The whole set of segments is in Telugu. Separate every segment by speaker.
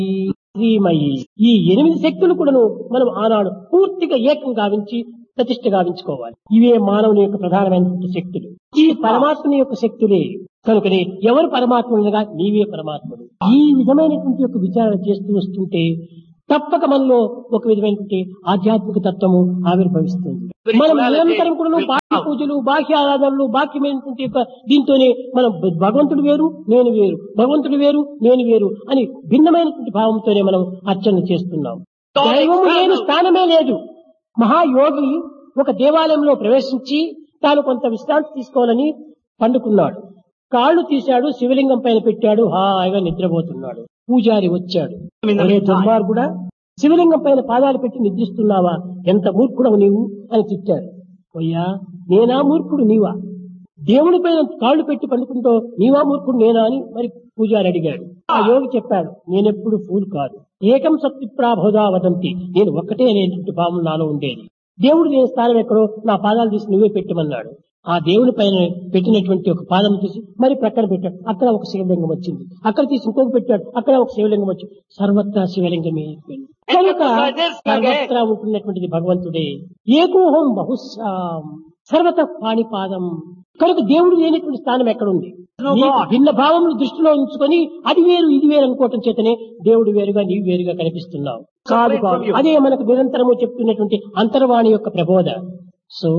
Speaker 1: శ్రీమయి ఈ ఎనిమిది శక్తులు కూడాను మనం ఆనాడు పూర్తిగా ఏకం గావించి ప్రతిష్ట గావించుకోవాలి ఇవే మానవుని యొక్క ప్రధానమైనటువంటి శక్తులు ఈ పరమాత్మని యొక్క శక్తులే కనుకనే ఎవరు పరమాత్ములుగా నీవే పరమాత్ముడు ఈ విధమైనటువంటి యొక్క విచారణ చేస్తూ వస్తుంటే తప్పక మనలో ఒక విధమైనటువంటి ఆధ్యాత్మిక తత్వము ఆవిర్భవిస్తుంది మనం నిరంతరం కూడా బాహ్య పూజలు బాహ్య ఆరాధనలు బాహ్యమైనటువంటి యొక్క దీంతోనే మనం భగవంతుడు వేరు నేను వేరు భగవంతుడు వేరు నేను వేరు అని భిన్నమైనటువంటి భావంతోనే మనం అర్చన చేస్తున్నాం దైవము లేని స్థానమే లేదు మహాయోగి ఒక దేవాలయంలో ప్రవేశించి తాను కొంత విశ్రాంతి తీసుకోవాలని పండుకున్నాడు కాళ్ళు తీశాడు శివలింగం పైన పెట్టాడు హాయిగా నిద్రపోతున్నాడు పూజారి వచ్చాడు ఒరే దుర్మార్గుడా శివలింగం పైన పాదాలు పెట్టి నిద్రిస్తున్నావా ఎంత మూర్ఖుడవు నీవు అని తిట్టాడు అయ్యా నేనా మూర్ఖుడు నీవా దేవుడి పైన కాళ్ళు పెట్టి పండుకుంటూ నీవా మూర్ఖుడు నేనా అని మరి పూజారి అడిగాడు ఆ యోగి చెప్పాడు నేనెప్పుడు ఫూల్ కాదు ఏకం సత్యప్రాభోదా వదంతి నేను ఒక్కటే అనేటువంటి భావం నాలో ఉండేది దేవుడు నేను స్థానం ఎక్కడో నా పాదాలు తీసి నువ్వే పెట్టమన్నాడు ఆ దేవుని పైన పెట్టినటువంటి ఒక పాదం తీసి మరి ప్రక్కన పెట్టాడు అక్కడ ఒక శివలింగం వచ్చింది అక్కడ తీసి ఇంకొక పెట్టాడు అక్కడ ఒక శివలింగం వచ్చింది సర్వత్రా శివలింగమే అయిపోయింది కనుక సర్వత్రా ఉంటున్నటువంటిది భగవంతుడే ఏకోహం బహుశాం సర్వత పాణిపాదం కనుక దేవుడు లేనటువంటి స్థానం ఎక్కడుంది నీకు భిన్న భావములు దృష్టిలో ఉంచుకొని అది వేరు ఇది వేరు అనుకోవటం చేతనే దేవుడు వేరుగా నీవు వేరుగా కనిపిస్తున్నావు కాదు కాదు అదే మనకు నిరంతరము చెప్తున్నటువంటి అంతర్వాణి యొక్క ప్రబోధ సో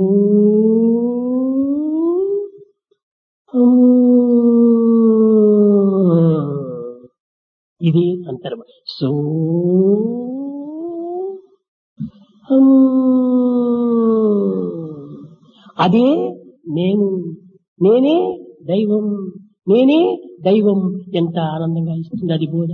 Speaker 1: ఇది అంతర్వాణి సో అదే నేను నేనే దైవం నేనే దైవం ఎంత ఆనందంగా ఇస్తుంది అది బోధ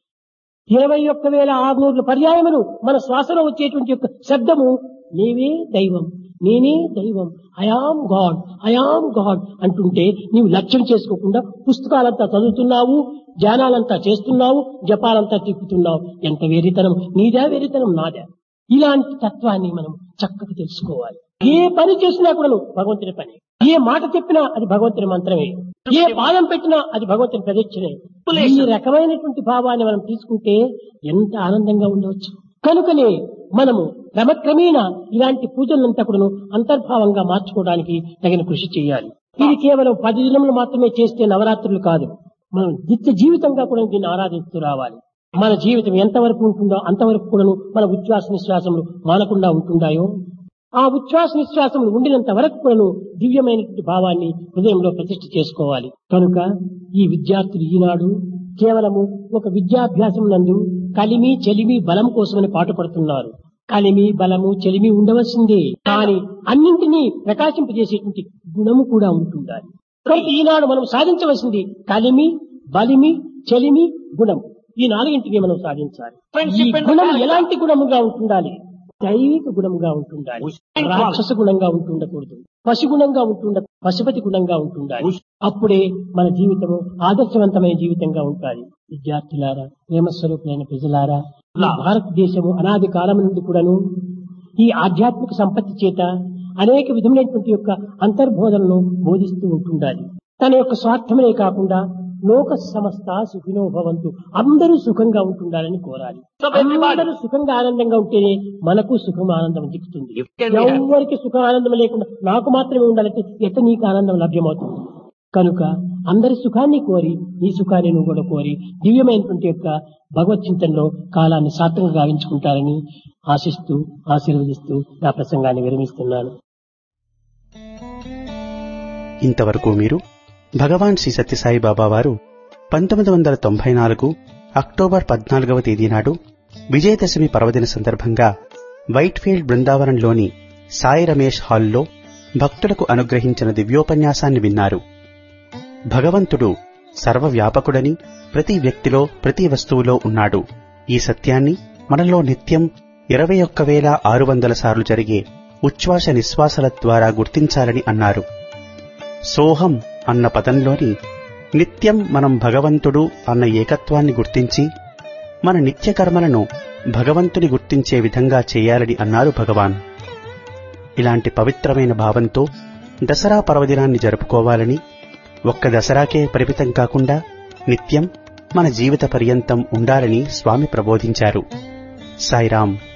Speaker 1: ఇరవై ఒక్క వేల ఆరునూరు పర్యాయములు మన శ్వాసలో వచ్చేటువంటి యొక్క శబ్దము నీవే దైవం నేనే దైవం ఐఆమ్ గాడ్ ఐఆమ్ గాడ్ అంటుంటే నీవు లక్ష్యం చేసుకోకుండా పుస్తకాలంతా చదువుతున్నావు ధ్యానాలంతా చేస్తున్నావు జపాలంతా తిప్పుతున్నావు ఎంత వేరితనం నీదా వేరితనం నాదా ఇలాంటి తత్వాన్ని మనం చక్కగా తెలుసుకోవాలి ఏ పని చేసినా కూడా భగవంతుని పని ఏ మాట చెప్పినా అది భగవంతుని మంత్రమే ఏ పాదం పెట్టినా అది భగవంతుని ప్రదక్షిణే ఈ రకమైనటువంటి భావాన్ని మనం తీసుకుంటే ఎంత ఆనందంగా ఉండవచ్చు కనుకనే మనము క్రమక్రమేణా ఇలాంటి పూజలంతా కూడా అంతర్భావంగా మార్చుకోవడానికి తగిన కృషి చేయాలి ఇది కేవలం పది దినములు మాత్రమే చేస్తే నవరాత్రులు కాదు మనం నిత్య జీవితంగా కూడా దీన్ని ఆరాధిస్తూ రావాలి మన జీవితం ఎంతవరకు ఉంటుందో అంతవరకు కూడాను మన ఉచ్ఛ్వాస నిశ్వాసములు మానకుండా ఉంటుండాయో ఆ ఉచ్ఛ్వాస నిశ్వాసములు ఉండినంత వరకు కూడాను దివ్యమైనటువంటి భావాన్ని హృదయంలో ప్రతిష్ఠ చేసుకోవాలి కనుక ఈ విద్యార్థులు ఈనాడు కేవలము ఒక విద్యాభ్యాసం నందు కలిమి చెలిమి బలం కోసమని పాటుపడుతున్నారు కలిమి బలము చెలిమి ఉండవలసిందే కానీ అన్నింటినీ ప్రకాశింపజేసేటువంటి గుణము కూడా ఉంటుండాలి కనుక ఈనాడు మనం సాధించవలసింది కలిమి బలిమి చెలిమి గుణం ఈ నాలుగింటిని మనం సాధించాలి ఈ గుణం ఎలాంటి గుణముగా ఉంటుండాలి దైవిక గుణంగా ఉంటుండాలి రాక్షస గుణంగా ఉంటుండకూడదు పశు గుణంగా ఉంటుండ పశుపతి గుణంగా ఉంటుండాలి అప్పుడే మన జీవితము ఆదర్శవంతమైన జీవితంగా ఉంటుంది విద్యార్థులారా ప్రేమస్వరూపులైన ప్రజలారా ఈ భారతదేశము అనాది కాలం నుండి కూడాను ఈ ఆధ్యాత్మిక సంపత్తి చేత అనేక విధములైనటువంటి యొక్క అంతర్బోధనను బోధిస్తూ ఉంటుండాలి తన యొక్క స్వార్థమనే కాకుండా లోక సమస్త సుఖినో భవంతు అందరూ సుఖంగా ఉంటుండాలని కోరాలి అందరూ సుఖంగా ఆనందంగా ఉంటేనే మనకు సుఖం ఆనందం దిక్కుతుంది ఎవరికి సుఖం ఆనందం లేకుండా నాకు మాత్రమే ఉండాలంటే ఎట్ట నీకు ఆనందం లభ్యమవుతుంది కనుక అందరి సుఖాన్ని కోరి నీ సుఖాన్ని నువ్వు కూడా కోరి దివ్యమైనటువంటి యొక్క భగవత్ చింతనలో కాలాన్ని సార్థకంగా గావించుకుంటారని ఆశిస్తూ ఆశీర్వదిస్తూ నా ప్రసంగాన్ని విరమిస్తున్నాను
Speaker 2: ఇంతవరకు మీరు భగవాన్ శ్రీ సత్యసాయి బాబా వారు పంతొమ్మిది వందల తొంభై నాలుగు అక్టోబర్ పద్నాలుగవ తేదీ నాడు విజయదశమి పర్వదిన సందర్భంగా వైట్ఫీల్డ్ బృందావనంలోని సాయి రమేష్ హాల్లో భక్తులకు అనుగ్రహించిన దివ్యోపన్యాసాన్ని విన్నారు భగవంతుడు సర్వవ్యాపకుడని ప్రతి వ్యక్తిలో ప్రతి వస్తువులో ఉన్నాడు ఈ సత్యాన్ని మనలో నిత్యం ఇరవై ఒక్క వేల ఆరు వందల సార్లు జరిగే ఉచ్ఛ్వాస నిశ్వాసాల ద్వారా గుర్తించాలని అన్నారు సోహం అన్న పదంలోని నిత్యం మనం భగవంతుడు అన్న ఏకత్వాన్ని గుర్తించి మన నిత్య కర్మలను భగవంతుని గుర్తించే విధంగా చేయాలని అన్నారు భగవాన్ ఇలాంటి పవిత్రమైన భావంతో దసరా పర్వదినాన్ని జరుపుకోవాలని ఒక్క దసరాకే పరిమితం కాకుండా నిత్యం మన జీవిత పర్యంతం ఉండాలని స్వామి ప్రబోధించారు సాయిరాం